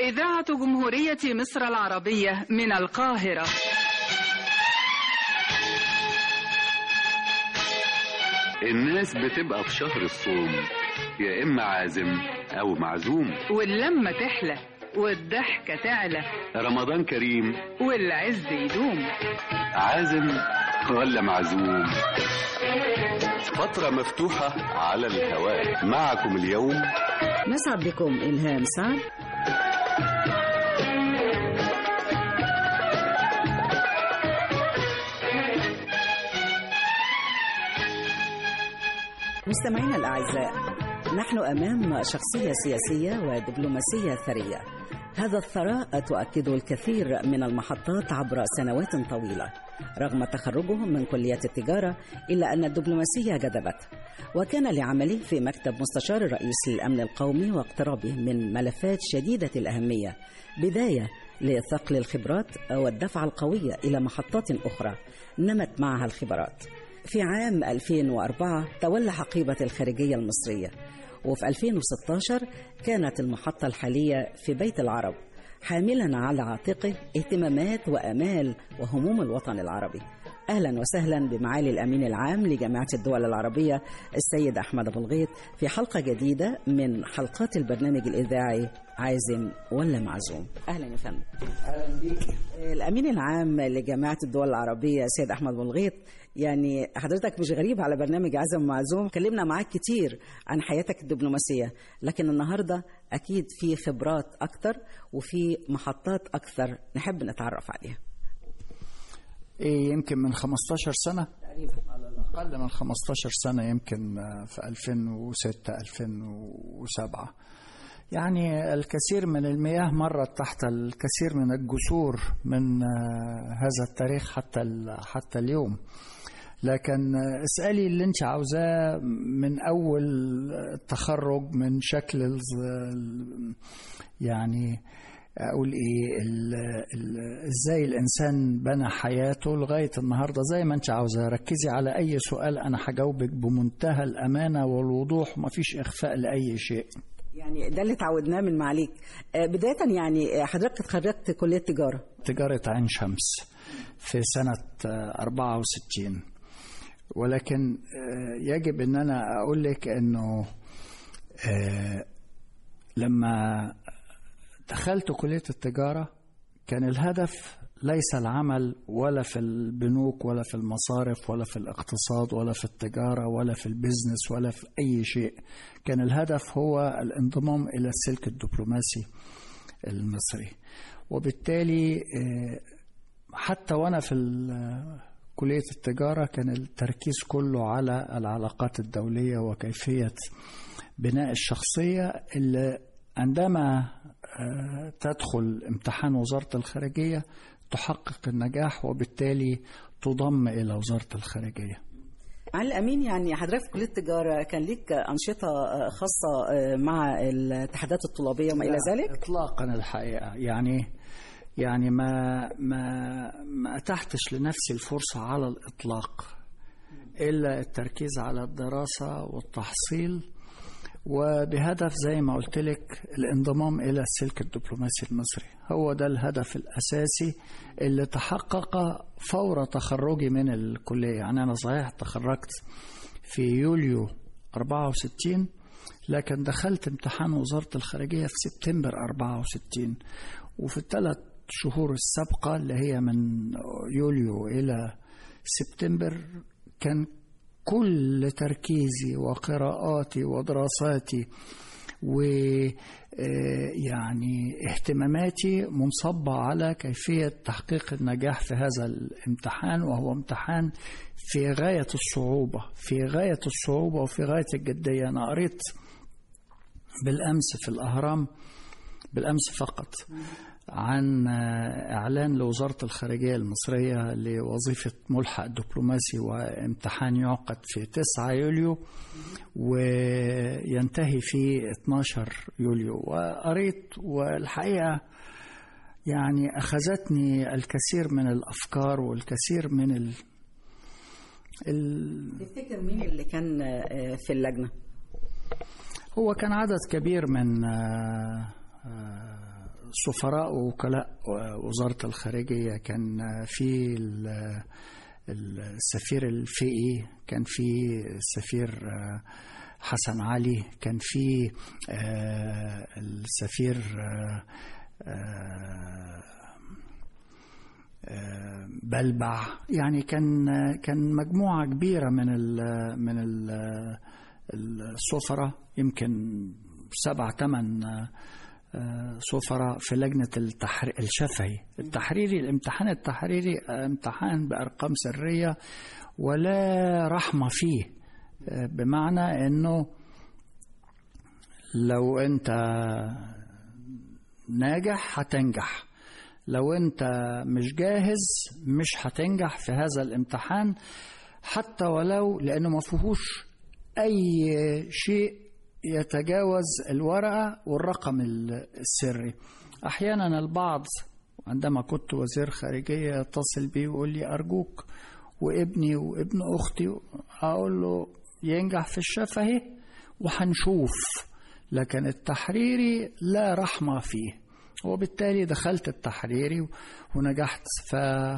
إذاعة جمهورية مصر العربية من القاهرة الناس بتبقى في شهر الصوم يا إما عازم أو معزوم واللمة تحلى والضحكة تعلى رمضان كريم والعز يدوم عازم ولا معزوم فترة مفتوحة على الهواء معكم اليوم نسعد بكم إلهام سعد مستمعينا الأعزاء نحن أمام شخصية سياسية ودبلوماسية ثرية هذا الثراء تؤكده الكثير من المحطات عبر سنوات طويلة رغم تخرجه من كلية التجارة إلا أن الدبلوماسية جذبته وكان لعمله في مكتب مستشار الرئيس للأمن القومي واقترابه من ملفات شديدة الأهمية بداية لثقل الخبرات والدفعة القوية إلى محطات أخرى نمت معها الخبرات في عام 2004 تولى حقيبة الخارجية المصرية وفي 2016 كانت المحطة الحالية في بيت العرب حاملا على عاتقه اهتمامات وامال وهموم الوطن العربي. اهلا وسهلا بمعالي الامين العام لجامعه الدول العربيه السيد احمد ابو الغيط في حلقه جديده من حلقات البرنامج الاذاعي عازم ولا معزوم. اهلا يا فندم. اهلا بيك. الامين العام لجامعه الدول العربيه السيد احمد ابو الغيط يعني حضرتك مش غريب على برنامج عزم معزوم كلمنا معاك كتير عن حياتك الدبلوماسيه لكن النهارده اكيد في خبرات اكتر وفي محطات اكثر نحب نتعرف عليها إيه يمكن من 15 سنة تقريبا على الأقل من 15 سنة يمكن في 2006 2007 يعني الكثير من المياه مرت تحت الكثير من الجسور من هذا التاريخ حتى حتى اليوم لكن اسألي اللي انت عاوزاه من أول التخرج من شكل يعني اقول ايه ال ال ازاي الانسان بنى حياته لغايه النهارده زي ما انت عاوزه ركزي على اي سؤال انا هجاوبك بمنتهى الامانه والوضوح ومفيش اخفاء لاي شيء يعني ده اللي اتعودناه من معاليك بداية يعني حضرتك اتخرجت كلية تجارة تجارة عين شمس في سنة 64 ولكن يجب ان انا اقول لك انه لما دخلت كلية التجارة كان الهدف ليس العمل ولا في البنوك ولا في المصارف ولا في الاقتصاد ولا في التجارة ولا في البزنس ولا في أي شيء كان الهدف هو الانضمام إلى السلك الدبلوماسي المصري وبالتالي حتى وأنا في كلية التجارة كان التركيز كله على العلاقات الدولية وكيفية بناء الشخصية اللي عندما تدخل امتحان وزارة الخارجية تحقق النجاح وبالتالي تضم إلى وزارة الخارجية على الأمين يعني حضرتك في كلية التجارة كان ليك أنشطة خاصة مع الاتحادات الطلابية وما إلى ذلك؟ إطلاقا الحقيقة يعني يعني ما ما ما أتحتش لنفسي الفرصة على الإطلاق إلا التركيز على الدراسة والتحصيل وبهدف زي ما قلت لك الانضمام الى السلك الدبلوماسي المصري هو ده الهدف الاساسي اللي تحقق فور تخرجي من الكليه يعني انا صحيح تخرجت في يوليو 64 لكن دخلت امتحان وزاره الخارجيه في سبتمبر 64 وفي الثلاث شهور السابقه اللي هي من يوليو الى سبتمبر كان كل تركيزي وقراءاتي ودراساتي ويعني اهتماماتي منصبة على كيفية تحقيق النجاح في هذا الامتحان وهو امتحان في غاية الصعوبة في غاية الصعوبة وفي غاية الجدية أنا قريت بالأمس في الأهرام بالأمس فقط عن إعلان لوزارة الخارجية المصرية لوظيفة ملحق دبلوماسي وامتحان يعقد في 9 يوليو وينتهي في 12 يوليو وقريت والحقيقة يعني أخذتني الكثير من الأفكار والكثير من ال... ال... تفتكر مين اللي كان في اللجنة؟ هو كان عدد كبير من سفراء ووكلاء وزارة الخارجية كان في ال- السفير الفقي كان في السفير آه، حسن علي كان في آه، السفير آه، آه، آه، بلبع يعني كان كان مجموعة كبيرة من ال من ال السفراء يمكن سبع ثمان سفراء في لجنة التحرير الشفهي التحريري الامتحان التحريري آه، امتحان بأرقام سرية ولا رحمة فيه آه، بمعنى انه لو انت ناجح هتنجح لو انت مش جاهز مش هتنجح في هذا الامتحان حتى ولو لانه ما فيهوش اي شيء يتجاوز الورقه والرقم السري احيانا البعض عندما كنت وزير خارجيه يتصل بي ويقول لي ارجوك وابني وابن اختي اقول له ينجح في الشفهي وهنشوف لكن التحريري لا رحمه فيه وبالتالي دخلت التحريري ونجحت ف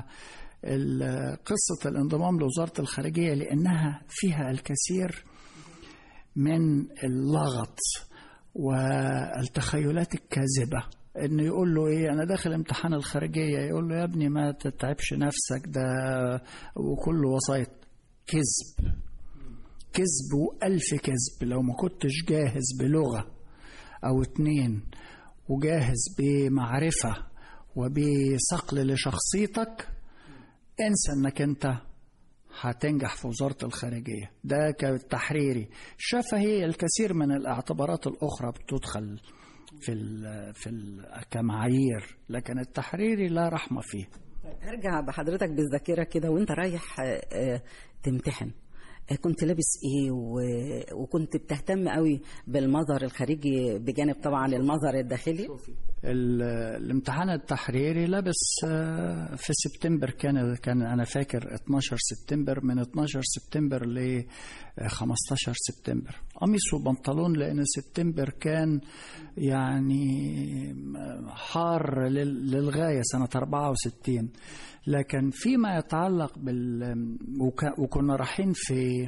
قصة الانضمام لوزارة الخارجية لأنها فيها الكثير من اللغط والتخيلات الكاذبة انه يقول له ايه انا داخل امتحان الخارجيه يقول له يا ابني ما تتعبش نفسك ده وكل وسايط كذب كذب والف كذب لو ما كنتش جاهز بلغه او اتنين وجاهز بمعرفه وبصقل لشخصيتك انسى انك انت هتنجح في وزارة الخارجية ده كتحريري شفهي الكثير من الاعتبارات الأخرى بتدخل في ال في ال كمعايير لكن التحريري لا رحمة فيه ارجع بحضرتك بالذاكرة كده وانت رايح آه، آه، تمتحن آه، كنت لابس ايه و- وكنت بتهتم قوي بالمظهر الخارجي بجانب طبعا المظهر الداخلي ال- الامتحان التحريري لبس آه، في سبتمبر كان كان انا فاكر 12 سبتمبر من 12 سبتمبر ل 15 سبتمبر قميص وبنطلون لان سبتمبر كان يعني حار لل- للغايه سنه 64 لكن فيما يتعلق بال وك- وكنا رايحين في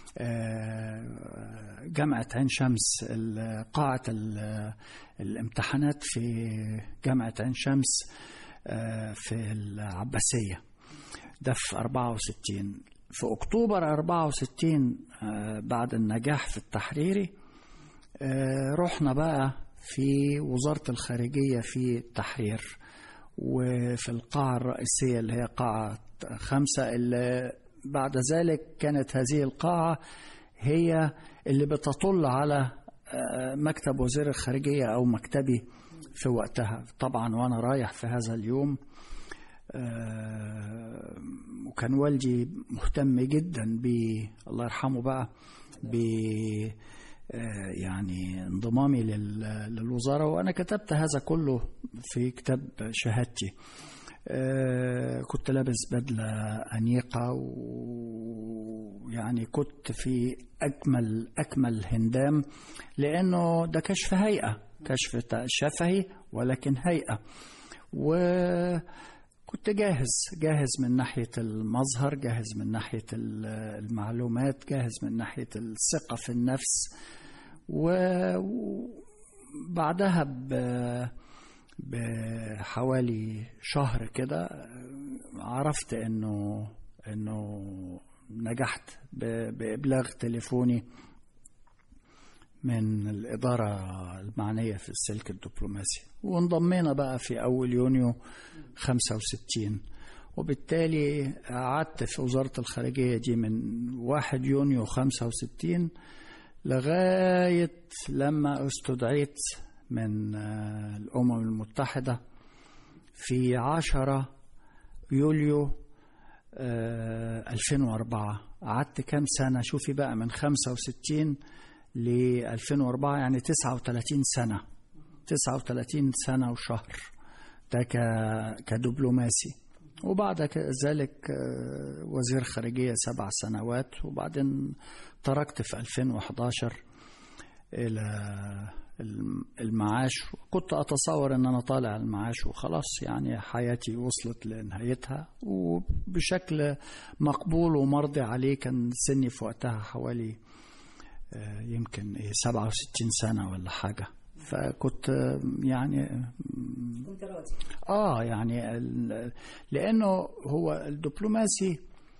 آه، جامعة عين شمس ال- قاعة ال- الامتحانات في جامعة عين شمس آه، في العباسية ده في 64 في أكتوبر 64 آه، بعد النجاح في التحريري آه، رحنا بقى في وزارة الخارجية في التحرير وفي القاعة الرئيسية اللي هي قاعة خمسة اللي بعد ذلك كانت هذه القاعة هي اللي بتطل على آه، مكتب وزير الخارجية أو مكتبي في وقتها طبعا وأنا رايح في هذا اليوم آه، وكان والدي مهتم جدا ب الله يرحمه بقى ب آه، يعني انضمامي لل- للوزارة وأنا كتبت هذا كله في كتاب شهادتي آه، كنت لابس بدلة أنيقة ويعني كنت في أجمل أكمل هندام لأنه ده كشف هيئة كشف ت- شفهي ولكن هيئة وكنت جاهز جاهز من ناحية المظهر جاهز من ناحية ال- المعلومات جاهز من ناحية الثقة في النفس و- وبعدها ب بحوالي شهر كده عرفت انه انه نجحت ب- بابلاغ تليفوني من الإدارة المعنية في السلك الدبلوماسي وانضمينا بقى في أول يونيو 65 وبالتالي قعدت في وزارة الخارجية دي من 1 يونيو 65 لغاية لما استدعيت من آه، الأمم المتحدة في 10 يوليو آه، 2004 قعدت كام سنة شوفي بقى من 65 ل 2004 يعني 39 سنة 39 سنة وشهر ده ك- كدبلوماسي وبعد ك- ذلك آه، وزير خارجية سبع سنوات وبعدين تركت في 2011 إلى الم- المعاش كنت أتصور أن أنا طالع المعاش وخلاص يعني حياتي وصلت لنهايتها وبشكل مقبول ومرضي عليه كان سني في وقتها حوالي آه، يمكن إيه 67 سنة ولا حاجة فكنت آه، يعني كنت راضي اه يعني ال- لانه هو الدبلوماسي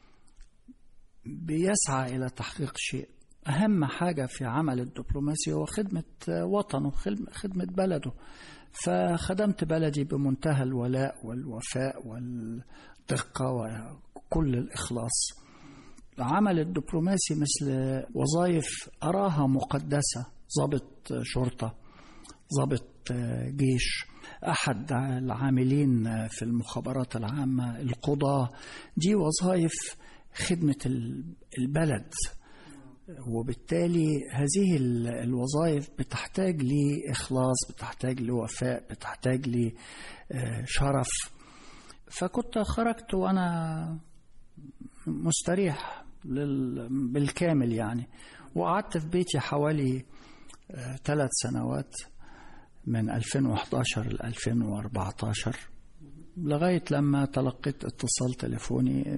بيسعى الى تحقيق شيء اهم حاجه في عمل الدبلوماسي هو خدمه وطنه خدمه خدمة بلده فخدمت بلدي بمنتهى الولاء والوفاء والدقه وكل الاخلاص عمل الدبلوماسي مثل وظائف اراها مقدسه ضابط شرطه ضابط جيش احد العاملين في المخابرات العامه القضاه دي وظائف خدمه البلد وبالتالي هذه الوظائف بتحتاج لإخلاص بتحتاج لوفاء بتحتاج لشرف فكنت خرجت وأنا مستريح بالكامل يعني وقعدت في بيتي حوالي ثلاث سنوات من 2011 ل 2014 لغاية لما تلقيت اتصال تليفوني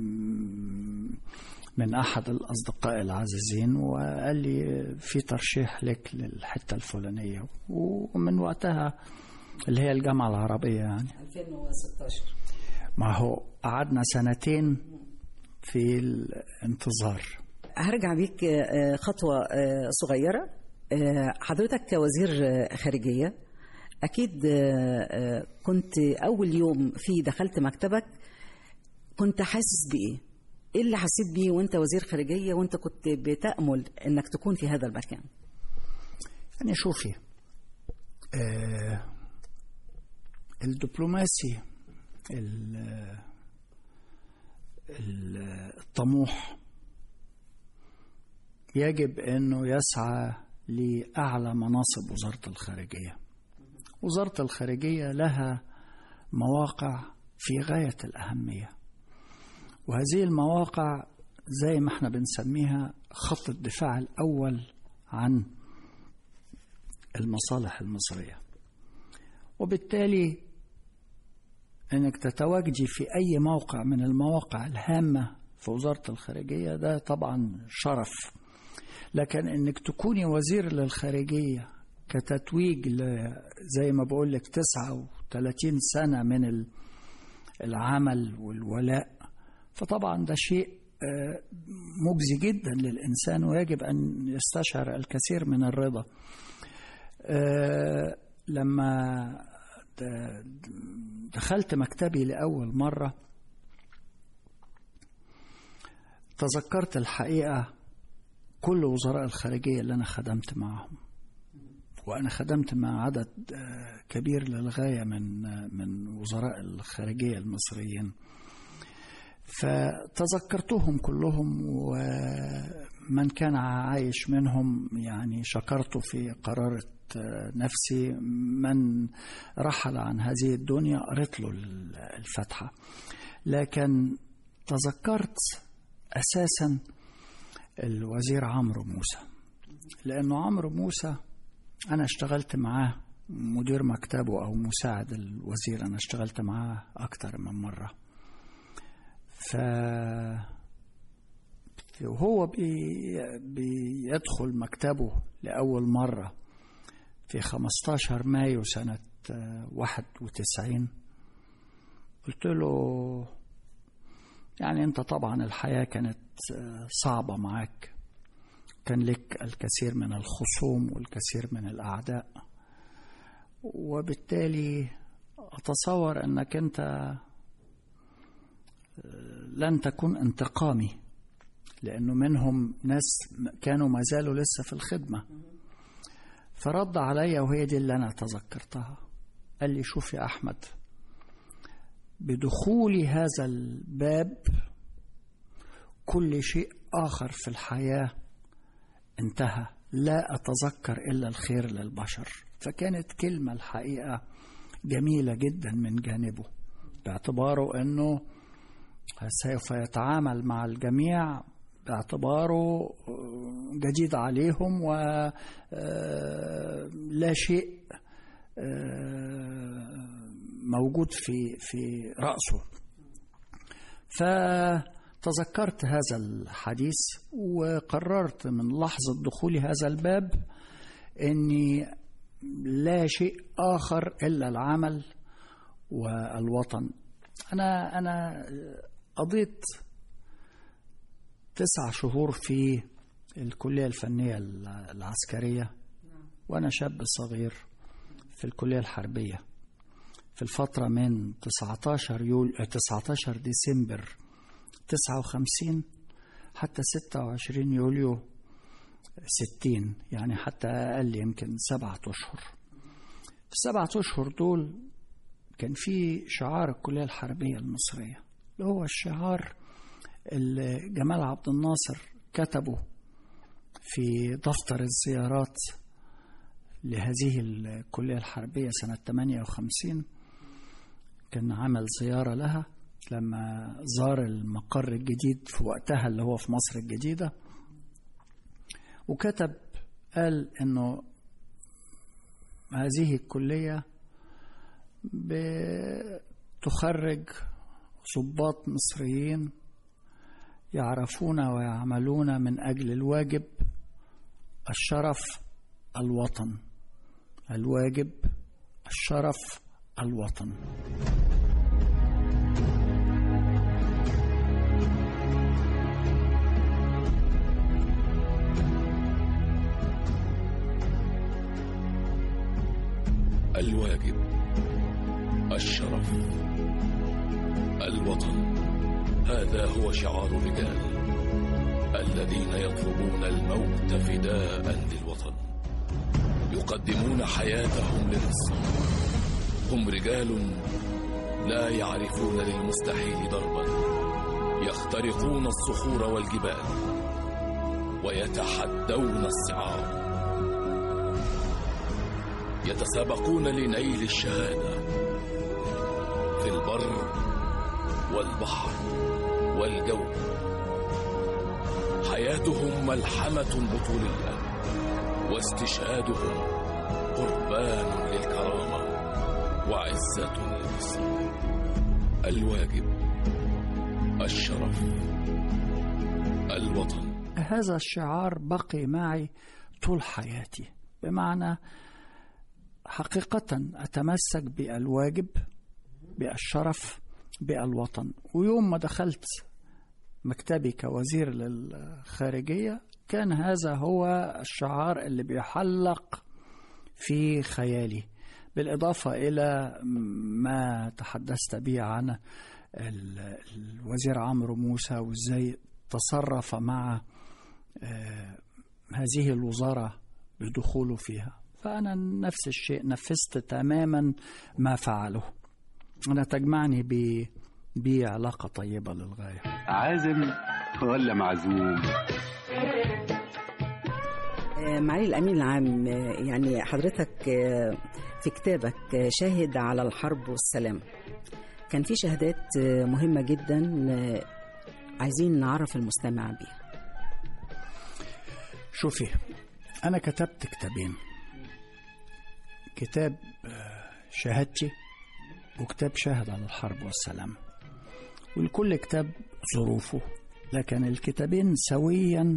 من أحد الأصدقاء العزيزين وقال لي في ترشيح لك للحتة الفلانية ومن وقتها اللي هي الجامعة العربية يعني 2016 ما هو قعدنا سنتين في الانتظار هرجع بيك خطوة صغيرة حضرتك كوزير خارجية أكيد كنت أول يوم في دخلت مكتبك كنت حاسس بإيه؟ إيه اللي حسيت بيه وأنت وزير خارجية وأنت كنت بتأمل إنك تكون في هذا المكان؟ يعني شوفي آه الدبلوماسي الطموح يجب أنه يسعى لأعلى مناصب وزارة الخارجية وزارة الخارجية لها مواقع في غاية الأهمية وهذه المواقع زي ما احنا بنسميها خط الدفاع الأول عن المصالح المصرية وبالتالي انك تتواجدي في اي موقع من المواقع الهامة في وزارة الخارجية ده طبعا شرف لكن انك تكوني وزير للخارجية كتتويج زي ما بقول لك 39 سنة من العمل والولاء فطبعا ده شيء مجزي جدا للإنسان ويجب أن يستشعر الكثير من الرضا لما دخلت مكتبي لأول مرة تذكرت الحقيقة كل وزراء الخارجية اللي أنا خدمت معهم وأنا خدمت مع عدد كبير للغاية من من وزراء الخارجية المصريين فتذكرتهم كلهم ومن كان عايش منهم يعني شكرته في قرارة نفسي من رحل عن هذه الدنيا قريت له الفتحة لكن تذكرت أساسا الوزير عمرو موسى لأنه عمرو موسى أنا اشتغلت معاه مدير مكتبه أو مساعد الوزير أنا اشتغلت معاه أكتر من مرة ف وهو بي... بيدخل مكتبه لأول مرة في 15 مايو سنة 91 قلت له يعني أنت طبعا الحياة كانت صعبة معاك كان لك الكثير من الخصوم والكثير من الأعداء وبالتالي أتصور أنك أنت لن تكون انتقامي لأنه منهم ناس كانوا ما زالوا لسه في الخدمة فرد عليا وهي دي اللي أنا تذكرتها قال لي شوف يا أحمد بدخول هذا الباب كل شيء آخر في الحياة انتهى لا أتذكر إلا الخير للبشر فكانت كلمة الحقيقة جميلة جدا من جانبه باعتباره أنه سوف يتعامل مع الجميع باعتباره جديد عليهم ولا شيء آه، موجود في في رأسه فتذكرت هذا الحديث وقررت من لحظة دخولي هذا الباب أني لا شيء آخر إلا العمل والوطن أنا أنا قضيت تسع شهور في الكلية الفنية العسكرية وأنا شاب صغير في الكلية الحربية في الفترة من 19 يول 19 ديسمبر 59 حتى 26 يوليو 60 يعني حتى أقل يمكن سبعة أشهر في السبعة أشهر دول كان في شعار الكلية الحربية المصرية اللي هو الشعار اللي جمال عبد الناصر كتبه في دفتر الزيارات لهذه الكلية الحربية سنة 58 كان عمل زيارة لها لما زار المقر الجديد في وقتها اللي هو في مصر الجديدة وكتب قال انه هذه الكلية بتخرج ضباط مصريين يعرفون ويعملون من أجل الواجب الشرف الوطن الواجب الشرف الوطن الواجب الشرف الوطن هذا هو شعار الرجال الذين يطلبون الموت فداء للوطن يقدمون حياتهم لمصر هم رجال لا يعرفون للمستحيل ضربا يخترقون الصخور والجبال ويتحدون الصعاب يتسابقون لنيل الشهاده في البر والبحر والجو حياتهم ملحمه بطوليه واستشهادهم قربان للكرامه وعزه لمصر الواجب الشرف الوطن هذا الشعار بقي معي طول حياتي بمعنى حقيقة أتمسك بالواجب بالشرف بالوطن ويوم ما دخلت مكتبي كوزير للخارجية كان هذا هو الشعار اللي بيحلق في خيالي بالإضافة إلى ما تحدثت به عن الوزير عمرو موسى وإزاي تصرف مع هذه الوزارة بدخوله فيها فأنا نفس الشيء نفذت تماما ما فعله أنا تجمعني ب بعلاقة طيبة للغاية عازم ولا معزوم معالي الأمين العام يعني حضرتك في كتابك شاهد على الحرب والسلام كان في شهادات مهمة جدا عايزين نعرف المستمع بيها شوفي أنا كتبت كتابين كتاب شهادتي وكتاب شاهد على الحرب والسلام ولكل كتاب ظروفه لكن الكتابين سويا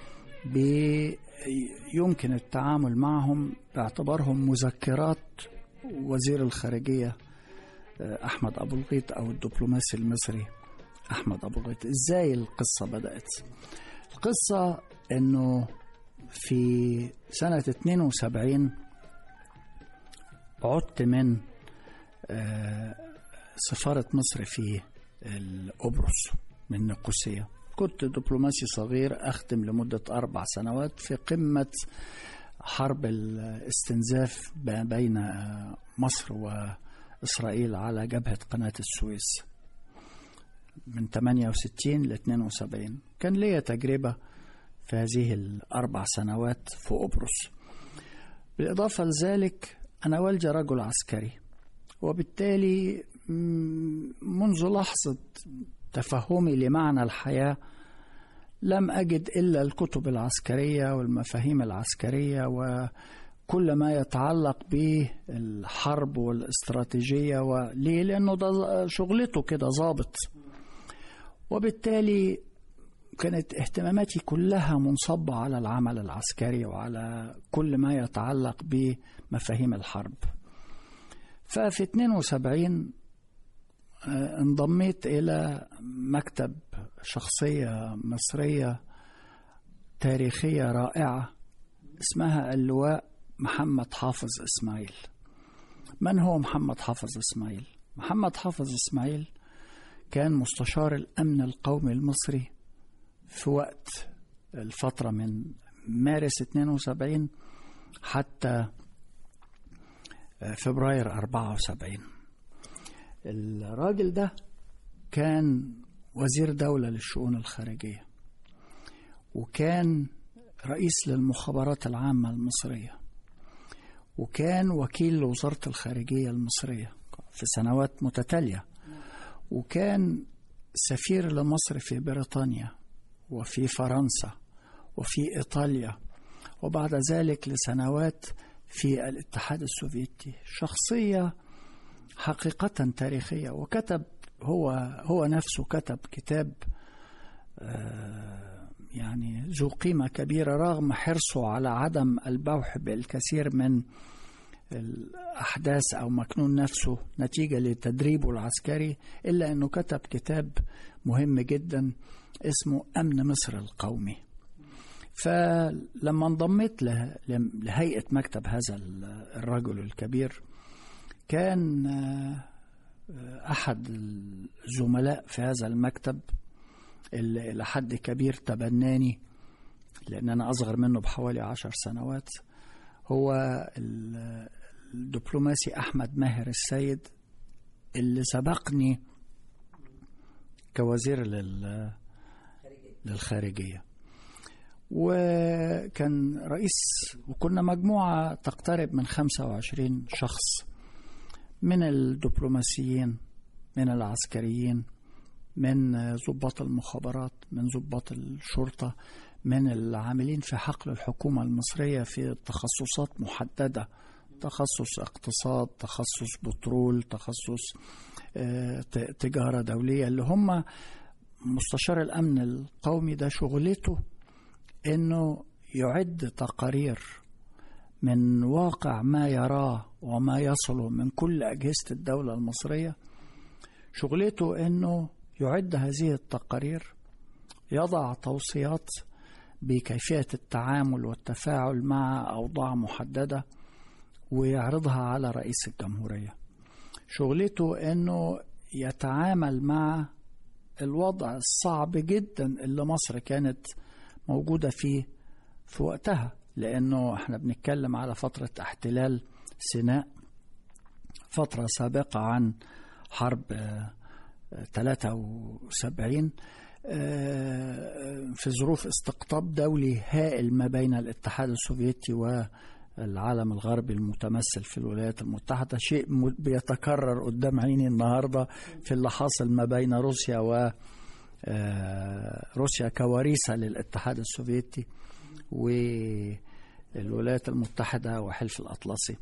يمكن التعامل معهم باعتبارهم مذكرات وزير الخارجية أحمد أبو الغيط أو الدبلوماسي المصري أحمد أبو الغيط إزاي القصة بدأت القصة أنه في سنة 72 عدت من سفارة مصر في القبرص من نقوسية كنت دبلوماسي صغير أخدم لمدة أربع سنوات في قمة حرب الاستنزاف بين مصر وإسرائيل على جبهة قناة السويس من 68 ل 72 كان لي تجربة في هذه الأربع سنوات في قبرص بالإضافة لذلك أنا والدي رجل عسكري وبالتالي منذ لحظة تفهمي لمعنى الحياة لم أجد إلا الكتب العسكرية والمفاهيم العسكرية وكل ما يتعلق بالحرب والاستراتيجية وليه؟ لأنه ده شغلته كده ظابط وبالتالي كانت اهتماماتي كلها منصبة على العمل العسكري وعلى كل ما يتعلق بمفاهيم الحرب ففي 72 آه، انضميت إلى مكتب شخصية مصرية تاريخية رائعة اسمها اللواء محمد حافظ إسماعيل من هو محمد حافظ إسماعيل؟ محمد حافظ إسماعيل كان مستشار الأمن القومي المصري في وقت الفترة من مارس 72 حتى فبراير 74 الراجل ده كان وزير دولة للشؤون الخارجية وكان رئيس للمخابرات العامة المصرية وكان وكيل لوزارة الخارجية المصرية في سنوات متتالية وكان سفير لمصر في بريطانيا وفي فرنسا وفي إيطاليا وبعد ذلك لسنوات في الاتحاد السوفيتي شخصية حقيقة تاريخية وكتب هو هو نفسه كتب كتاب آه، يعني ذو قيمة كبيرة رغم حرصه على عدم البوح بالكثير من الأحداث أو مكنون نفسه نتيجة لتدريبه العسكري إلا أنه كتب كتاب مهم جدا اسمه أمن مصر القومي فلما انضميت له- لهيئة مكتب هذا الرجل الكبير كان آه، آه، أحد الزملاء في هذا المكتب اللي إلى حد كبير تبناني لأن أنا أصغر منه بحوالي عشر سنوات هو ال- الدبلوماسي أحمد ماهر السيد اللي سبقني كوزير لل للخارجية وكان رئيس وكنا مجموعة تقترب من 25 شخص من الدبلوماسيين من العسكريين من ضباط المخابرات من ضباط الشرطة من العاملين في حقل الحكومة المصرية في تخصصات محددة تخصص اقتصاد تخصص بترول تخصص آه، ت- تجارة دولية اللي هم مستشار الأمن القومي ده شغلته إنه يعد تقارير من واقع ما يراه وما يصله من كل أجهزة الدولة المصرية شغلته إنه يعد هذه التقارير يضع توصيات بكيفية التعامل والتفاعل مع أوضاع محددة ويعرضها على رئيس الجمهورية شغلته أنه يتعامل مع الوضع الصعب جدا اللي مصر كانت موجودة فيه في وقتها لأنه احنا بنتكلم على فترة احتلال سيناء فترة سابقة عن حرب آه، آه، 73 آه، في ظروف استقطاب دولي هائل ما بين الاتحاد السوفيتي والعالم الغربي المتمثل في الولايات المتحدة شيء م- بيتكرر قدام عيني النهاردة في اللي حاصل ما بين روسيا و آه، روسيا كوريثة للاتحاد السوفيتي والولايات المتحدة وحلف الأطلسي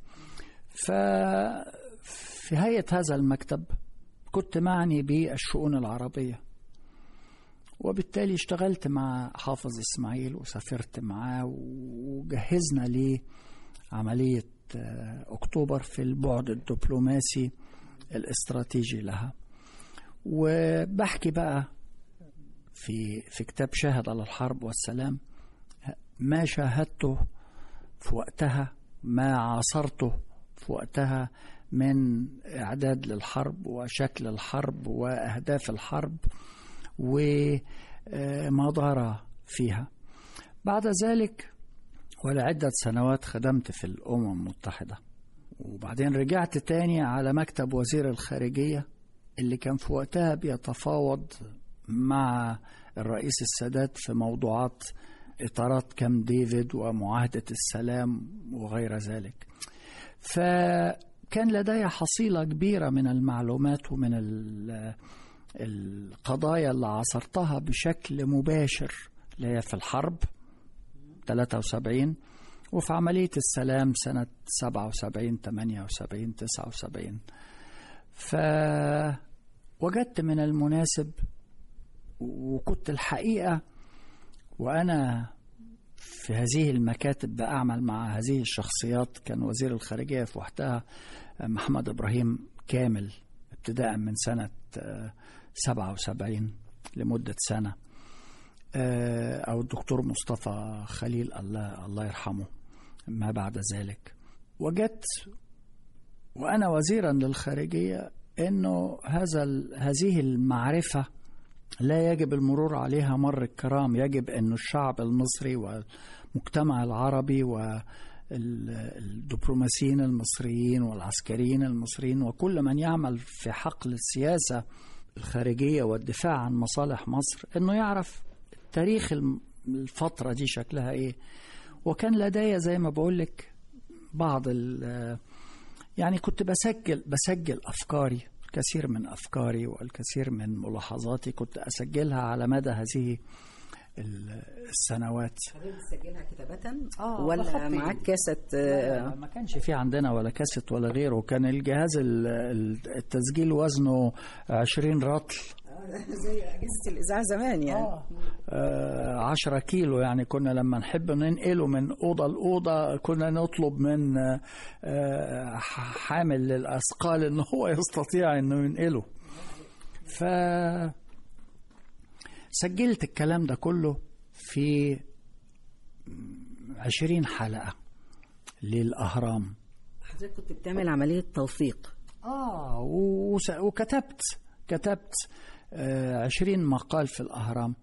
ففي هيئة هذا المكتب كنت معني بالشؤون العربية وبالتالي اشتغلت مع حافظ إسماعيل وسافرت معاه وجهزنا لعملية آه، أكتوبر في البعد الدبلوماسي الاستراتيجي لها وبحكي بقى في في كتاب شاهد على الحرب والسلام ما شاهدته في وقتها ما عاصرته في وقتها من إعداد للحرب وشكل الحرب وأهداف الحرب وما دار فيها بعد ذلك ولعدة سنوات خدمت في الأمم المتحدة وبعدين رجعت تاني على مكتب وزير الخارجية اللي كان في وقتها بيتفاوض مع الرئيس السادات في موضوعات إطارات كام ديفيد ومعاهدة السلام وغير ذلك فكان لدي حصيلة كبيرة من المعلومات ومن ال- القضايا اللي عاصرتها بشكل مباشر اللي هي في الحرب 73 وفي عملية السلام سنة 77 78 79 فوجدت من المناسب وكنت الحقيقة وأنا في هذه المكاتب بأعمل مع هذه الشخصيات كان وزير الخارجية في وقتها محمد إبراهيم كامل ابتداء من سنة آه، 77 لمدة سنة آه، أو الدكتور مصطفى خليل الله الله يرحمه ما بعد ذلك وجدت وأنا وزيرا للخارجية أنه هذا ال- هذه المعرفة لا يجب المرور عليها مر الكرام يجب أن الشعب المصري والمجتمع العربي والدبلوماسيين المصريين والعسكريين المصريين وكل من يعمل في حقل السياسة الخارجية والدفاع عن مصالح مصر أنه يعرف تاريخ الم- الفترة دي شكلها إيه وكان لدي زي ما بقولك بعض ال- يعني كنت بسجل بسجل أفكاري الكثير من أفكاري والكثير من ملاحظاتي كنت أسجلها على مدى هذه ال- السنوات بتسجلها كتابة آه، ولا بحط معاك إيدي. كاسة لا، آه، ما كانش في عندنا ولا كاسيت ولا غيره كان الجهاز ال- ال- التسجيل وزنه 20 رطل زي أجهزة الإذاعة زمان يعني آه، عشرة كيلو يعني كنا لما نحب ننقله من أوضة لأوضة كنا نطلب من آه، آه، ح- حامل للأثقال إن هو يستطيع إنه ينقله ف سجلت الكلام ده كله في عشرين حلقة للأهرام حضرتك كنت بتعمل عملية توثيق آه وس- وكتبت كتبت آه، عشرين مقال في الأهرام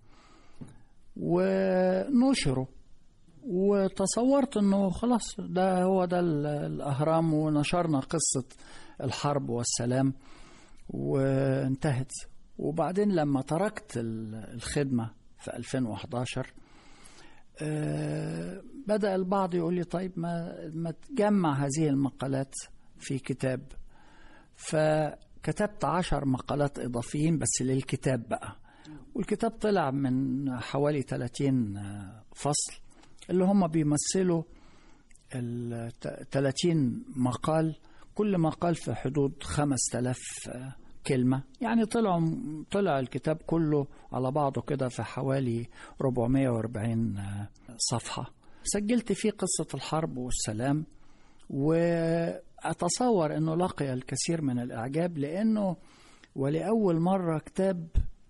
ونشروا وتصورت انه خلاص ده هو ده ال- الاهرام ونشرنا قصه الحرب والسلام وانتهت وبعدين لما تركت ال- الخدمه في 2011 آه، بدا البعض يقول لي طيب ما ما تجمع هذه المقالات في كتاب فكتبت عشر مقالات إضافيين بس للكتاب بقى والكتاب طلع من حوالي 30 فصل اللي هم بيمثلوا ال 30 مقال كل مقال في حدود 5000 كلمة يعني طلعوا طلع الكتاب كله على بعضه كده في حوالي 440 صفحة سجلت فيه قصة الحرب والسلام وأتصور أنه لقي الكثير من الإعجاب لأنه ولأول مرة كتاب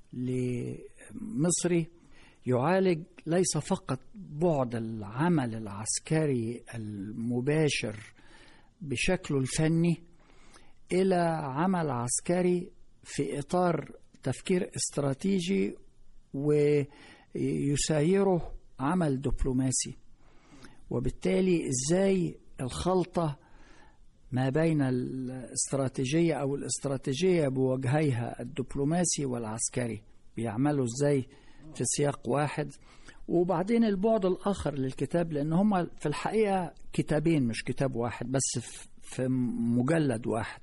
لمصري يعالج ليس فقط بعد العمل العسكري المباشر بشكله الفني إلى عمل عسكري في إطار تفكير استراتيجي ويسايره عمل دبلوماسي وبالتالي إزاي الخلطة ما بين الاستراتيجية أو الاستراتيجية بوجهيها الدبلوماسي والعسكري بيعملوا إزاي في سياق واحد وبعدين البعد الآخر للكتاب لأن هما في الحقيقة كتابين مش كتاب واحد بس في مجلد واحد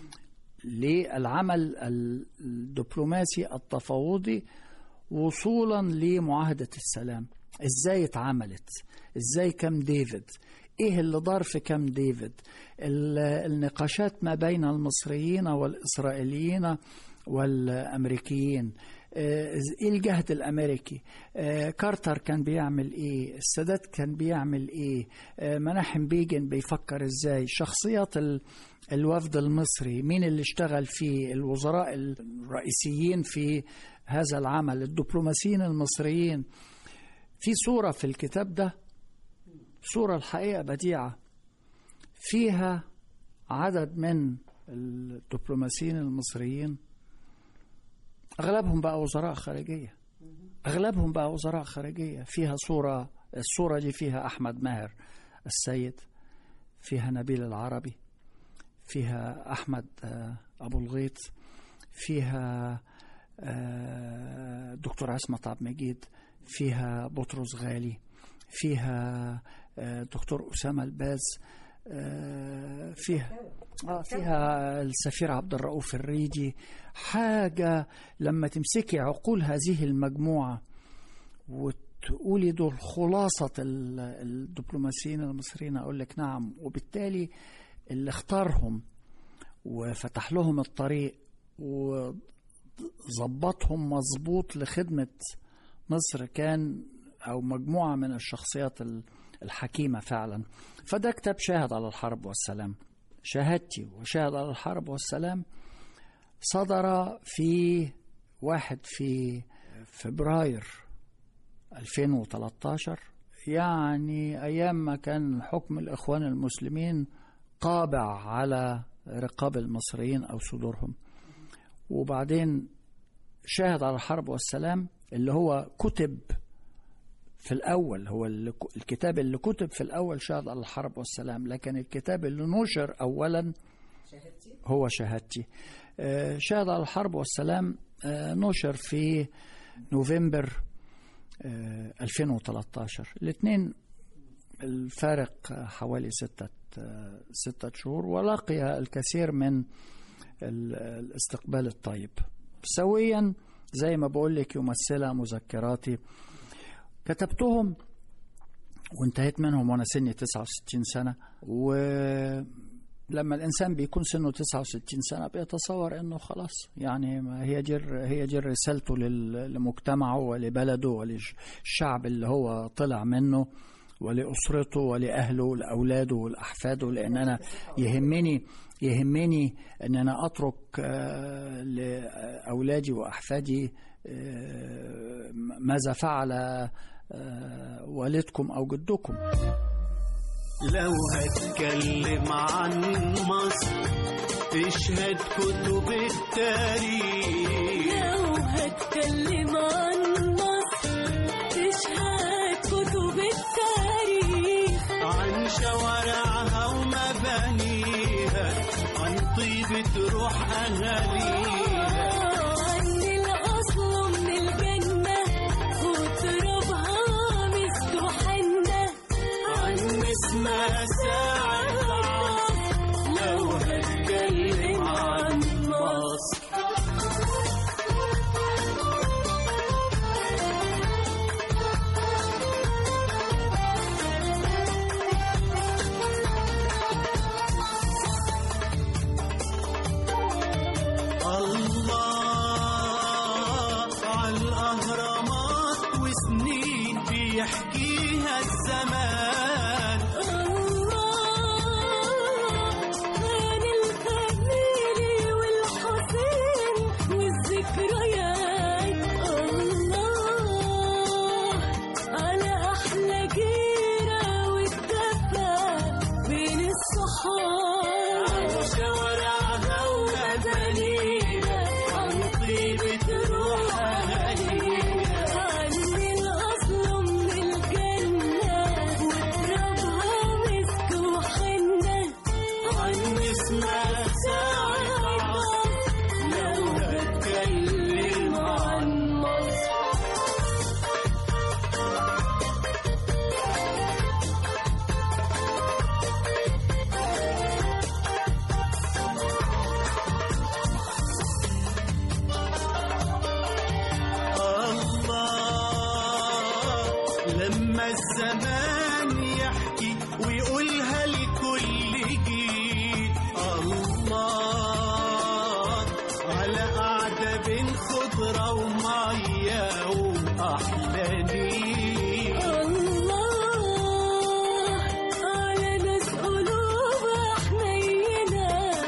للعمل الدبلوماسي التفاوضي وصولا لمعاهدة السلام ازاي اتعملت ازاي كم ديفيد ايه اللي دار في كم ديفيد النقاشات ما بين المصريين والاسرائيليين والامريكيين ايه الجهد الامريكي كارتر كان بيعمل ايه السادات كان بيعمل ايه مناحم بيجن بيفكر ازاي شخصيات الوفد المصري مين اللي اشتغل فيه الوزراء الرئيسيين في هذا العمل الدبلوماسيين المصريين في صورة في الكتاب ده صورة الحقيقة بديعة فيها عدد من الدبلوماسيين المصريين أغلبهم بقى وزراء خارجية أغلبهم بقى وزراء خارجية فيها صورة الصورة دي فيها أحمد ماهر السيد فيها نبيل العربي فيها أحمد أبو الغيط فيها دكتور عصمت عبد المجيد فيها بطرس غالي فيها دكتور أسامة الباز فيها آه فيها السفير عبد الرؤوف الريدي حاجة لما تمسكي عقول هذه المجموعة تقولي دول خلاصة ال- الدبلوماسيين المصريين أقول لك نعم وبالتالي اللي اختارهم وفتح لهم الطريق وظبطهم مظبوط لخدمة مصر كان أو مجموعة من الشخصيات ال- الحكيمة فعلا فده كتاب شاهد على الحرب والسلام شهادتي وشاهد على الحرب والسلام صدر في واحد في فبراير 2013 يعني أيام ما كان حكم الإخوان المسلمين قابع على رقاب المصريين أو صدورهم وبعدين شاهد على الحرب والسلام اللي هو كتب في الأول هو اللي الكتاب اللي كتب في الأول شاهد على الحرب والسلام لكن الكتاب اللي نشر أولا هو شهادتي آه، شاهد على الحرب والسلام آه، نشر في نوفمبر آه، 2013 الاثنين الفارق حوالي ستة آه، ستة شهور ولقي الكثير من ال- الاستقبال الطيب سويا زي ما بقول لك يمثلها مذكراتي كتبتهم وانتهيت منهم وانا سني 69 سنه ولما الانسان بيكون سنه 69 سنه بيتصور انه خلاص يعني ما هي جر هي جر رسالته لل- لمجتمعه ولبلده وللشعب اللي هو طلع منه ولأسرته ولأهله ولأولاده ولأحفاده لأن أنا يهمني يهمني أن أنا أترك آه، لأولادي وأحفادي آه، ماذا فعل آه، والدكم أو جدكم لو هتكلم عن مصر تشهد كتب التاريخ لو هتكلم عن مصر تشهد كتب التاريخ عن شوارعها ومبانيها عن طيبة روح أهاليها عن الأصل من الجنة وترابها مسك وحنة عن اسمها ساعة العصر لو هتكلم عن مصر الله على الأهرامات وسنين بيحكيها الزمان عن الخليل والحسين والذكريات الله على أحلى جيرة والدفى بين الصحاب شوارعها ومبانيها عن طيبة روح أهاليها عن الأصل من الجنة وترابها مسك وحنة عن اسمها ساعة العصر لو هتكلم عن مصر الله لما الزمان يحكي ويقولها لكل جيل الله على قعدة بين خضرة ومية وأحلى نيل الله على ناس قلوبها حنينة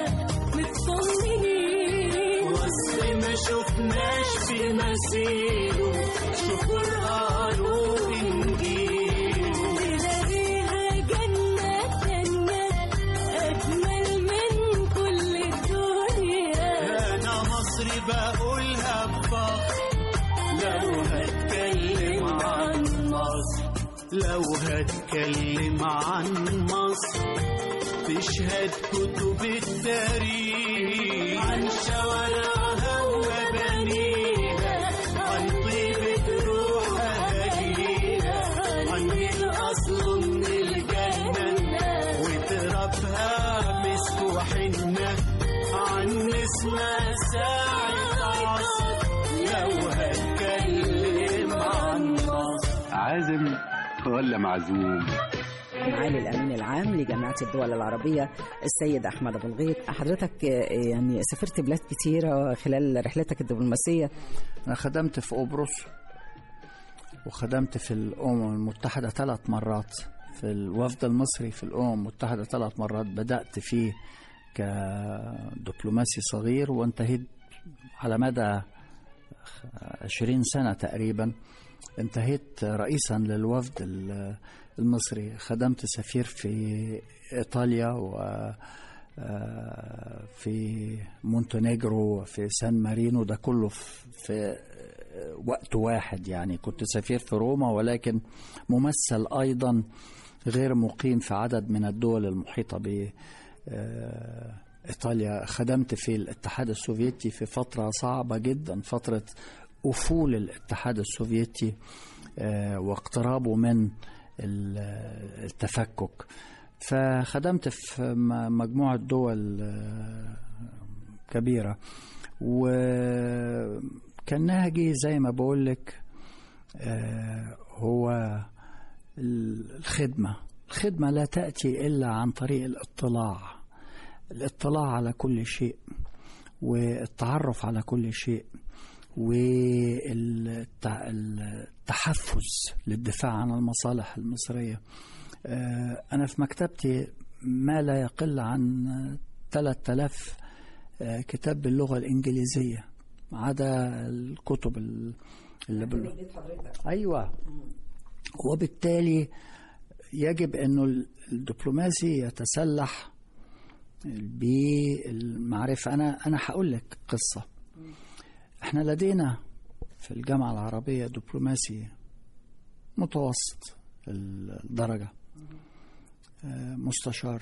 مطمنين وصل ما شفناش في مثيله شكر قالوا إنجيل تلاقيها جنة جنة أجمل من كل الدنيا أنا مصري بقولها بفخر لو هتكلم عن مصر لو هتكلم عن مصر تشهد كتب التاريخ عن شوارعها ومبانيها عن طيبة روح أهاليها عن الأصل من الجنة وترابها مسك وحنة عن اسمها ساعة عصر لو هتكلم عن مصر عازم ولا معزوم معالي الامين العام لجامعه الدول العربيه السيد احمد ابو الغيط حضرتك آه، يعني سافرت بلاد كتيره خلال رحلتك الدبلوماسيه أنا خدمت في قبرص وخدمت في الأمم المتحدة ثلاث مرات في الوفد المصري في الأمم المتحدة ثلاث مرات بدأت فيه كدبلوماسي صغير وانتهيت على مدى عشرين سنة تقريبا انتهيت رئيسا للوفد ال- المصري خدمت سفير في إيطاليا و آه، في مونتينيجرو في سان مارينو ده كله في- في وقت واحد يعني كنت سفير في روما ولكن ممثل أيضا غير مقيم في عدد من الدول المحيطة ب آه، إيطاليا خدمت في الاتحاد السوفيتي في فترة صعبة جدا فترة أفول الاتحاد السوفيتي آه، واقترابه من ال- التفكك فخدمت في م- مجموعة دول آه، كبيرة وكان نهجي زي ما بقولك آه، هو الخدمة الخدمة لا تأتي إلا عن طريق الاطلاع الاطلاع على كل شيء والتعرف على كل شيء والتحفز للدفاع عن المصالح المصرية آه، أنا في مكتبتي ما لا يقل عن 3000 آه، كتاب باللغة الإنجليزية عدا الكتب ال- اللي بال... أيوة وبالتالي يجب أنه الدبلوماسي يتسلح بالمعرفة أنا أنا هقول لك قصة احنا لدينا في الجامعة العربية دبلوماسي متوسط الدرجة آه، مستشار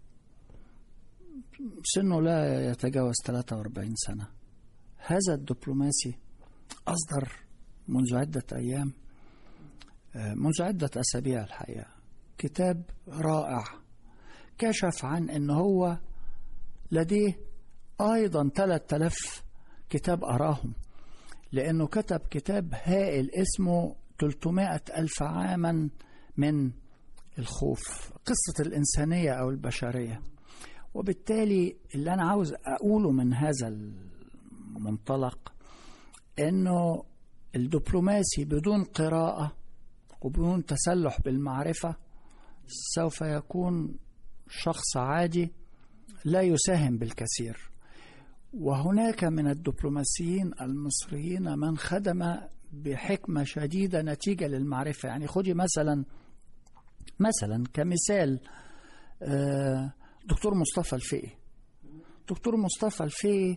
سنه لا يتجاوز 43 سنة هذا الدبلوماسي أصدر منذ عدة أيام آه، منذ عدة أسابيع الحقيقة كتاب رائع كشف عن أنه هو لديه أيضا 3000 كتاب أراهم لأنه كتب كتاب هائل اسمه 300 ألف عاما من الخوف قصة الإنسانية أو البشرية وبالتالي اللي أنا عاوز أقوله من هذا المنطلق أنه الدبلوماسي بدون قراءة وبدون تسلح بالمعرفة سوف يكون شخص عادي لا يساهم بالكثير وهناك من الدبلوماسيين المصريين من خدم بحكمة شديدة نتيجة للمعرفة يعني خدي مثلا مثلا كمثال آه، دكتور مصطفى الفقي دكتور مصطفى الفقي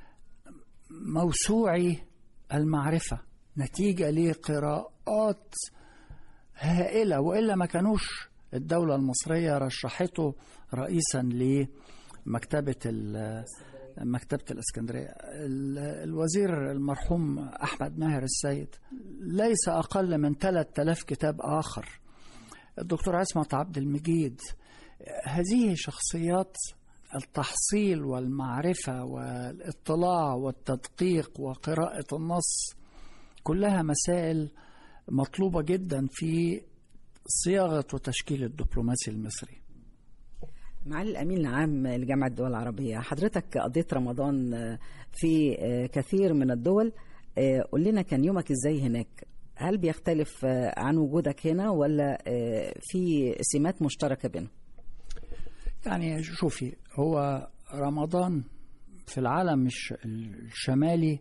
موسوعي المعرفة نتيجة لقراءات هائلة وإلا ما كانوش الدولة المصرية رشحته رئيسا لمكتبة ال- مكتبة الإسكندرية ال- الوزير المرحوم أحمد ماهر السيد ليس أقل من 3000 كتاب آخر الدكتور عصمت عبد المجيد هذه شخصيات التحصيل والمعرفة والاطلاع والتدقيق وقراءة النص كلها مسائل مطلوبة جدا في صياغة وتشكيل الدبلوماسي المصري معالي الامين العام لجامعه الدول العربيه حضرتك قضيت رمضان في كثير من الدول قول لنا كان يومك ازاي هناك هل بيختلف عن وجودك هنا ولا في سمات مشتركه بينهم يعني شوفي هو رمضان في العالم الش- الشمالي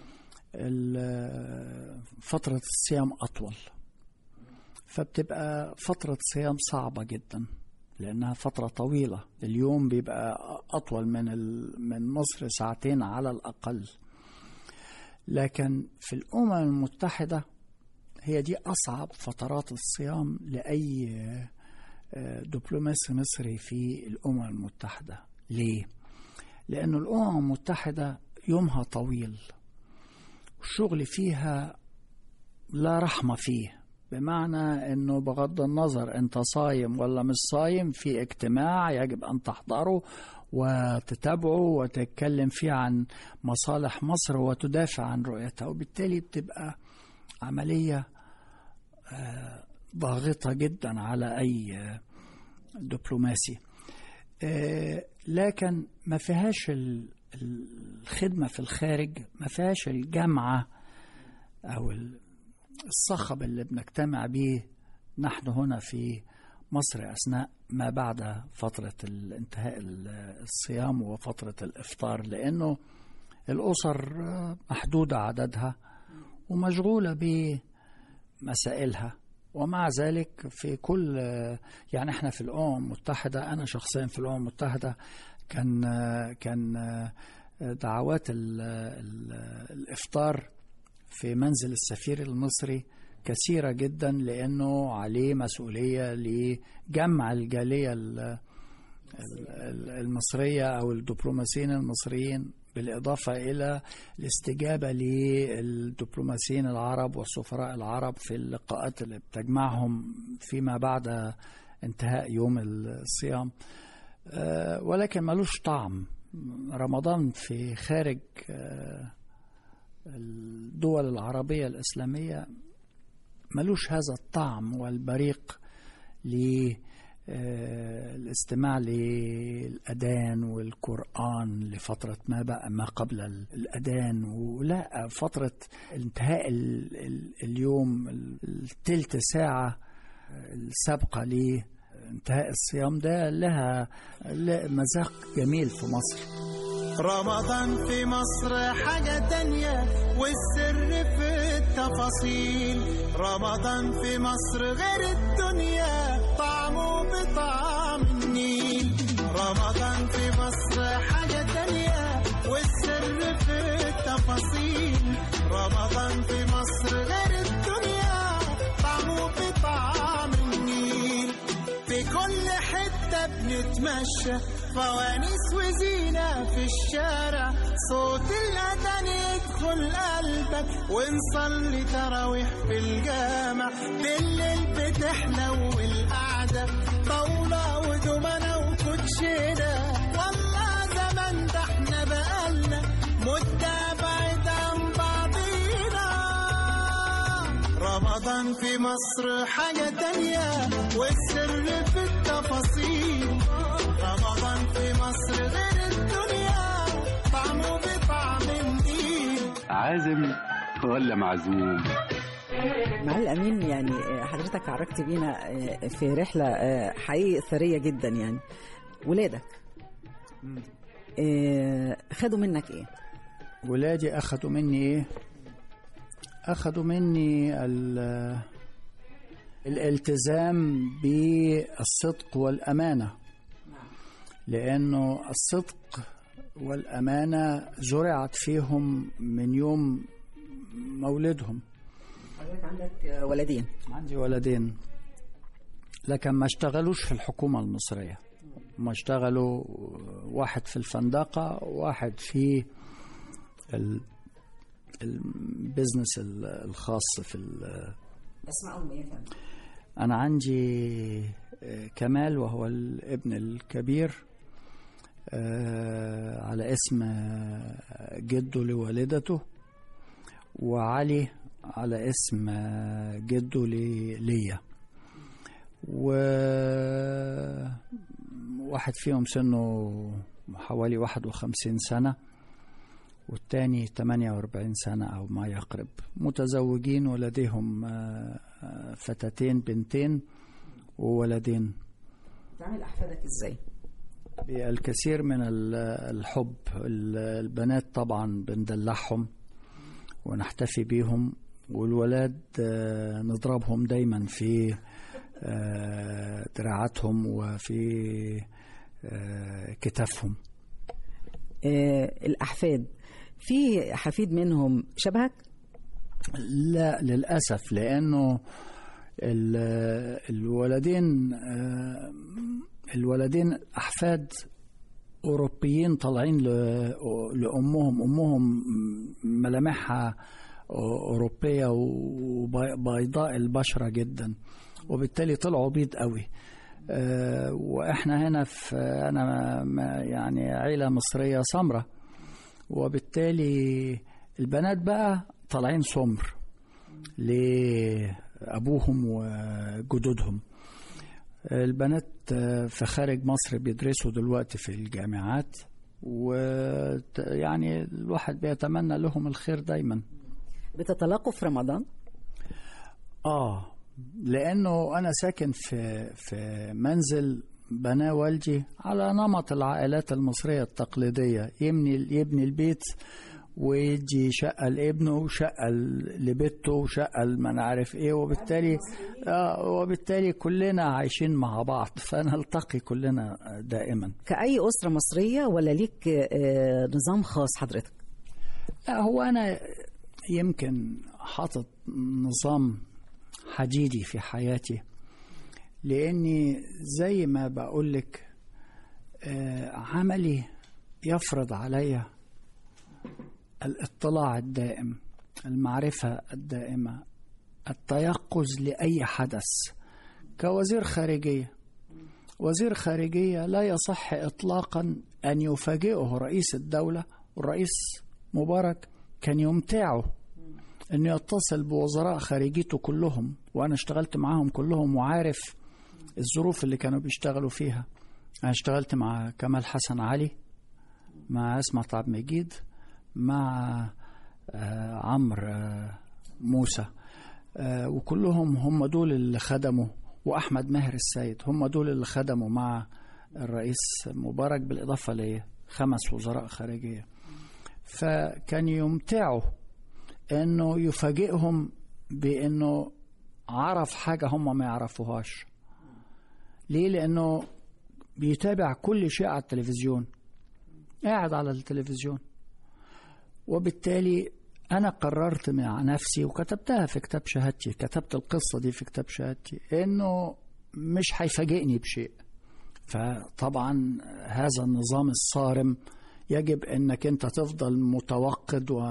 ال- فترة الصيام أطول فبتبقى فترة صيام صعبة جدا لأنها فترة طويلة اليوم بيبقى أطول من ال- من مصر ساعتين على الأقل لكن في الأمم المتحدة هي دي أصعب فترات الصيام لأي آه، دبلوماسي مصري في الأمم المتحدة ليه؟ لأن الأمم المتحدة يومها طويل الشغل فيها لا رحمة فيه بمعنى أنه بغض النظر أنت صايم ولا مش صايم في اجتماع يجب أن تحضره وتتابعه وتتكلم فيه عن مصالح مصر وتدافع عن رؤيتها وبالتالي بتبقى عملية آه، ضاغطة جدا على أي آه، دبلوماسي آه، لكن ما فيهاش ال- الخدمة في الخارج ما فيهاش الجامعة أو ال- الصخب اللي بنجتمع به نحن هنا في مصر أثناء ما بعد فترة انتهاء الصيام وفترة الإفطار لأنه الأسر آه، محدودة عددها ومشغولة بمسائلها ومع ذلك في كل يعني احنا في الأمم المتحدة أنا شخصيا في الأمم المتحدة كان كان دعوات ال ال الإفطار في منزل السفير المصري كثيرة جدا لأنه عليه مسؤولية لجمع الجالية ال- ال- المصرية أو الدبلوماسيين المصريين بالإضافة إلى الاستجابة للدبلوماسيين العرب والسفراء العرب في اللقاءات اللي بتجمعهم فيما بعد انتهاء يوم الصيام آه، ولكن ملوش طعم رمضان في خارج آه، الدول العربية الإسلامية ملوش هذا الطعم والبريق للاستماع للأذان والقرآن لفترة ما بقى ما قبل ال- الأذان ولا فترة انتهاء ال- ال- اليوم التلت ساعة السابقة لانتهاء الصيام ده لها لها مذاق جميل في مصر رمضان في مصر حاجة تانية والسر في التفاصيل رمضان في مصر غير الدنيا طعمه بطعم النيل رمضان في مصر حاجة تانية والسر في التفاصيل رمضان في مصر غير الدنيا طعمه بطعم النيل في كل حتة بنتمشى فوانيس وزينة في الشارع صوت الأذان يدخل قلبك ونصلي تراويح في الجامع بالليل بتحلو القعدة طاولة ودومنة وكوتشينة والله زمان ده احنا بقالنا مدة بعيد عن بعضينا رمضان في مصر حاجة تانية والسر في التفاصيل رمضان في مصر غير الدنيا طعمه بطعم الدين عازم ولا معزوم مع الأمين يعني آه، حضرتك عرجت بينا آه، في رحلة آه، حقيقي ثرية جدا يعني ولادك آه، خدوا منك ايه؟ ولادي أخذوا مني إيه؟ أخذوا مني ال- الالتزام بالصدق والأمانة لأنه الصدق والأمانة زرعت فيهم من يوم مولدهم حضرتك عندك آه، ولدين عندي ولدين لكن ما اشتغلوش في الحكومة المصرية ما اشتغلوا واحد في الفندقة وواحد في ال- البزنس ال- الخاص في ال- اسمعهم ايه يا فندم؟ أنا عندي آه، كمال وهو الابن الكبير آه، على اسم آه، جده لوالدته وعلي على اسم آه، جده لي- ليا وواحد فيهم سنه حوالي 51 سنة والتاني 48 سنة أو ما يقرب متزوجين ولديهم آه، آه، فتاتين بنتين وولدين بتعمل احفادك ازاي؟ الكثير من ال- الحب ال- البنات طبعا بندلعهم ونحتفي بيهم والولاد آه، نضربهم دايما في آه، دراعاتهم وفي آه، كتافهم آه، الاحفاد في حفيد منهم شبهك؟ لا للأسف لأنه ال- الولدين آه، الولدين أحفاد أوروبيين طالعين ل- لأمهم أمهم ملامحها أوروبية وبيضاء البشرة جدا وبالتالي طلعوا بيض قوي آه، وإحنا هنا في أنا ما- يعني عيلة مصرية سمرة وبالتالي البنات بقى طالعين سمر أبوهم وجدودهم البنات في خارج مصر بيدرسوا دلوقتي في الجامعات ويعني الواحد بيتمنى لهم الخير دايما بتتلاقوا في رمضان اه لانه انا ساكن في في منزل بناه والدي على نمط العائلات المصريه التقليديه يبني يبني البيت ويدي شقه لابنه وشقه لبنته وشقه ما انا عارف ايه وبالتالي آه وبالتالي كلنا عايشين مع بعض فنلتقي كلنا دائما كأي أسرة مصرية ولا ليك آه، نظام خاص حضرتك لا هو أنا يمكن حاطط نظام حديدي في حياتي لأني زي ما بقولك آه، عملي يفرض عليا الاطلاع الدائم المعرفة الدائمة التيقظ لأي حدث كوزير خارجية وزير خارجية لا يصح إطلاقا أن يفاجئه رئيس الدولة والرئيس مبارك كان يمتعه أنه يتصل بوزراء خارجيته كلهم وأنا اشتغلت معاهم كلهم وعارف الظروف اللي كانوا بيشتغلوا فيها أنا اشتغلت مع كمال حسن علي مع اسمة عبد المجيد مع آه، عمرو آه، موسى آه، وكلهم هم دول اللي خدموا واحمد ماهر السيد هم دول اللي خدموا مع الرئيس مبارك بالاضافه لخمس وزراء خارجيه فكان يمتعه انه يفاجئهم بانه عرف حاجه هم ما يعرفوهاش ليه لانه بيتابع كل شيء على التلفزيون قاعد على التلفزيون وبالتالي أنا قررت مع نفسي وكتبتها في كتاب شهادتي كتبت القصة دي في كتاب شهادتي إنه مش هيفاجئني بشيء فطبعا هذا النظام الصارم يجب انك انت تفضل متوقد و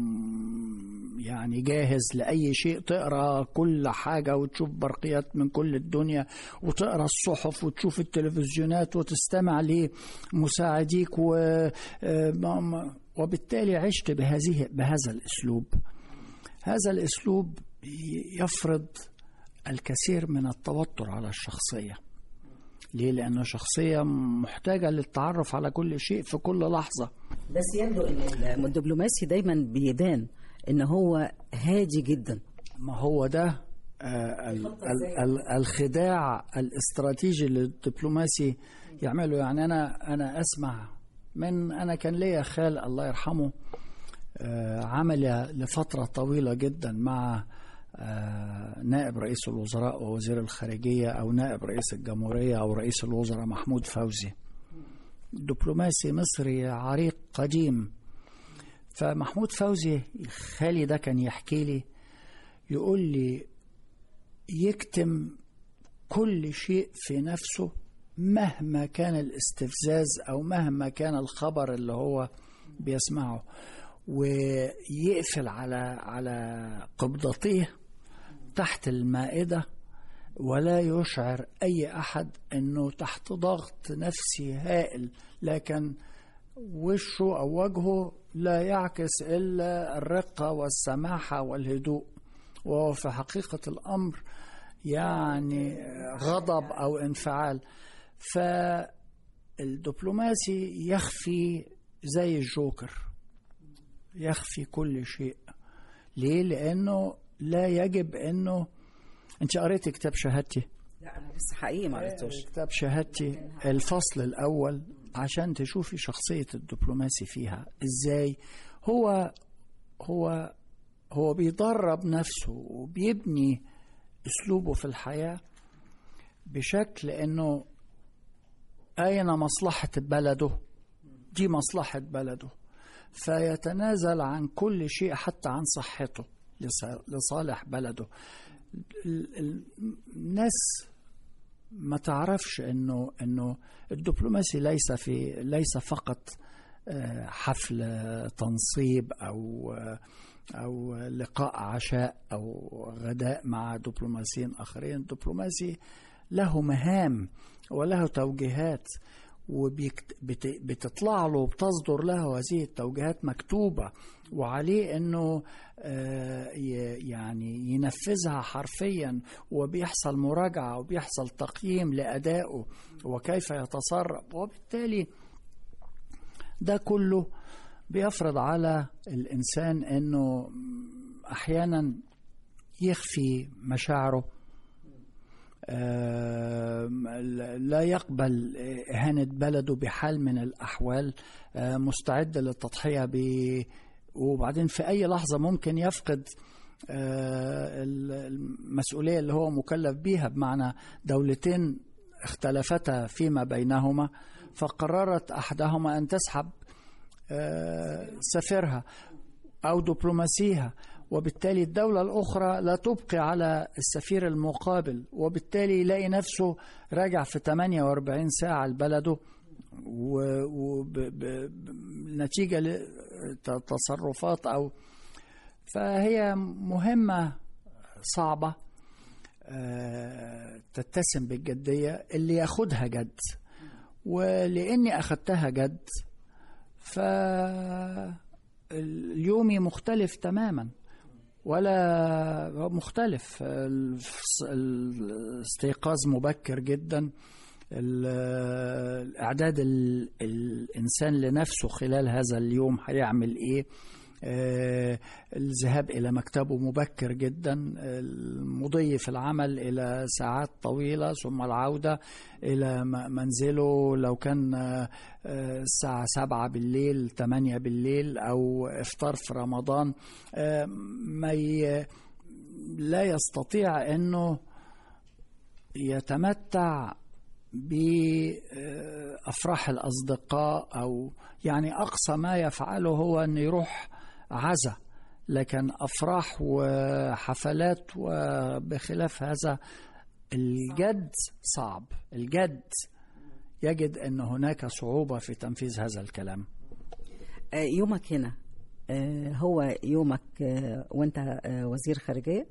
يعني جاهز لاي شيء تقرا كل حاجه وتشوف برقيات من كل الدنيا وتقرا الصحف وتشوف التلفزيونات وتستمع لمساعديك و وبالتالي عشت بهذه بهذا الاسلوب هذا الاسلوب يفرض الكثير من التوتر على الشخصيه ليه لانه شخصيه محتاجه للتعرف على كل شيء في كل لحظه بس يبدو ان الدبلوماسي دايما بيبان ان هو هادي جدا ما هو ده آه، ال- ال- ال- الخداع الاستراتيجي اللي الدبلوماسي يعمله يعني انا انا اسمع من انا كان ليا خال الله يرحمه آه، عمل لفتره طويله جدا مع آه، نائب رئيس الوزراء ووزير الخارجيه او نائب رئيس الجمهوريه او رئيس الوزراء محمود فوزي دبلوماسي مصري عريق قديم فمحمود فوزي خالي ده كان يحكي لي يقول لي يكتم كل شيء في نفسه مهما كان الاستفزاز او مهما كان الخبر اللي هو بيسمعه ويقفل على على قبضتيه تحت المائده ولا يشعر اي احد انه تحت ضغط نفسي هائل لكن وشه او وجهه لا يعكس الا الرقه والسماحه والهدوء وهو في حقيقه الامر يعني غضب او انفعال فالدبلوماسي يخفي زي الجوكر يخفي كل شيء ليه لانه لا يجب انه انت قريت كتاب شهادتي لا انا لسه حقيقي ما قريتوش كتاب شهادتي الفصل الأول عشان تشوفي شخصية الدبلوماسي فيها إزاي هو هو هو بيدرب نفسه وبيبني أسلوبه في الحياة بشكل إنه أين مصلحة بلده دي مصلحة بلده فيتنازل عن كل شيء حتى عن صحته لص- لصالح بلده ال- ال- الناس ما تعرفش انه انه الدبلوماسي ليس في ليس فقط آه، حفل آه، تنصيب او آه، او لقاء عشاء او غداء مع دبلوماسيين اخرين الدبلوماسي له مهام وله توجيهات وبتطلع له وبتصدر له هذه التوجيهات مكتوبة وعليه انه آه، ي- يعني ينفذها حرفيا وبيحصل مراجعة وبيحصل تقييم لأدائه وكيف يتصرف وبالتالي ده كله بيفرض على الإنسان أنه أحيانا يخفي مشاعره آم، لا يقبل إهانة بلده بحال من الأحوال آه، مستعد للتضحية ب وبعدين في أي لحظة ممكن يفقد آه، المسؤولية اللي هو مكلف بيها بمعنى دولتين اختلفتا فيما بينهما فقررت أحدهما أن تسحب آه، سفيرها أو دبلوماسيها وبالتالي الدولة الأخرى لا تبقي على السفير المقابل وبالتالي يلاقي نفسه راجع في 48 ساعة لبلده ونتيجة لتصرفات أو فهي مهمة صعبة آه، تتسم بالجدية اللي ياخدها جد ولأني أخدتها جد فاليومي مختلف تماما ولا هو مختلف الفص- الاستيقاظ مبكر جدا ال- اعداد ال- الانسان لنفسه خلال هذا اليوم هيعمل ايه آه، الذهاب الى مكتبه مبكر جدا المضي في العمل الى ساعات طويله ثم العوده الى م- منزله لو كان آه، آه، الساعه سبعة بالليل تمانية بالليل او افطار في رمضان آه، ما ي- لا يستطيع انه يتمتع بأفراح الأصدقاء أو يعني أقصى ما يفعله هو أن يروح عزا لكن أفراح وحفلات وبخلاف هذا الجد صعب الجد يجد أن هناك صعوبة في تنفيذ هذا الكلام آه، يومك هنا آه، هو يومك آه، وانت آه، وزير خارجية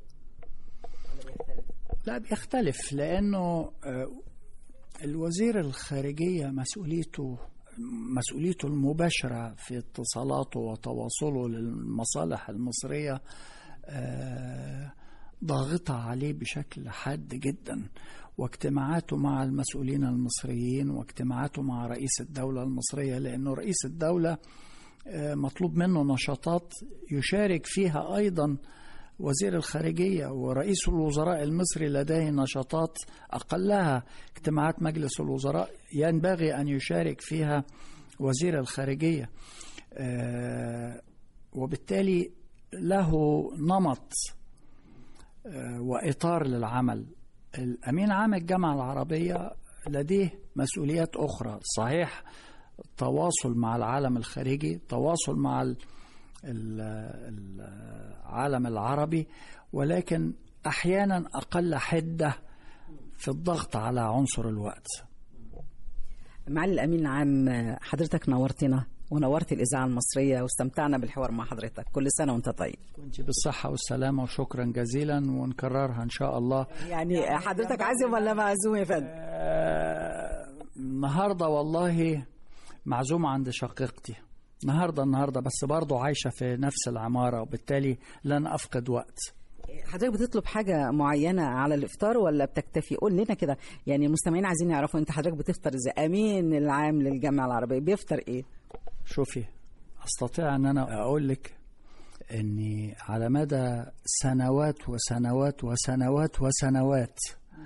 لا بيختلف لأنه آه، الوزير الخارجية مسؤوليته مسؤوليته المباشرة في اتصالاته وتواصله للمصالح المصرية آه، ضاغطة عليه بشكل حاد جدا واجتماعاته مع المسؤولين المصريين واجتماعاته مع رئيس الدولة المصرية لأنه رئيس الدولة آه، مطلوب منه نشاطات يشارك فيها أيضا وزير الخارجية ورئيس الوزراء المصري لديه نشاطات أقلها اجتماعات مجلس الوزراء ينبغي أن يشارك فيها وزير الخارجية آه، وبالتالي له نمط آه، وإطار للعمل الأمين عام الجامعة العربية لديه مسؤوليات أخرى صحيح تواصل مع العالم الخارجي تواصل مع ال- ال- العالم العربي ولكن احيانا اقل حده في الضغط على عنصر الوقت معالي الأمين العام آه، حضرتك نورتنا ونورت الإذاعة المصرية واستمتعنا بالحوار مع حضرتك كل سنة وانت طيب كنت بالصحه والسلامه وشكرا جزيلا ونكررها ان شاء الله يعني حضرتك عازم ولا معزوم يا فندم آه، النهارده والله معزومه عند شقيقتي النهارده النهارده بس برضه عايشه في نفس العماره وبالتالي لن افقد وقت حضرتك بتطلب حاجة معينة على الإفطار ولا بتكتفي قول لنا كده يعني المستمعين عايزين يعرفوا أنت حضرتك بتفطر إزاي أمين العام للجامعة العربية بيفطر إيه شوفي استطيع ان انا اقول لك اني على مدى سنوات وسنوات وسنوات وسنوات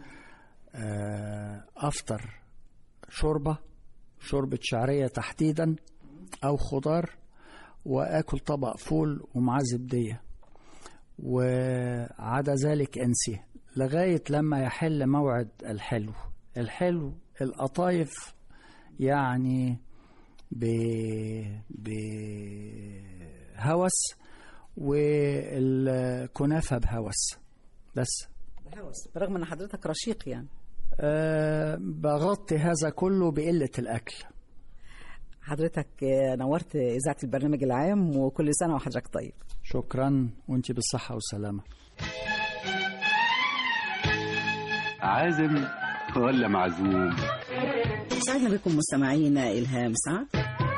آه، افطر شوربه شوربه شعريه تحديدا او خضار واكل طبق فول ومعاه زبديه وعدا ذلك انسي لغايه لما يحل موعد الحلو الحلو القطايف يعني ب- بهوس والكنافة بهوس بس برغم أن حضرتك رشيق يعني أه بغطي هذا كله بقلة الأكل حضرتك آه، نورت إذاعة البرنامج العام وكل سنة وحضرتك طيب شكرا وانت بالصحة والسلامة عازم ولا معزوم سعدنا بكم مستمعينا إلهام سعد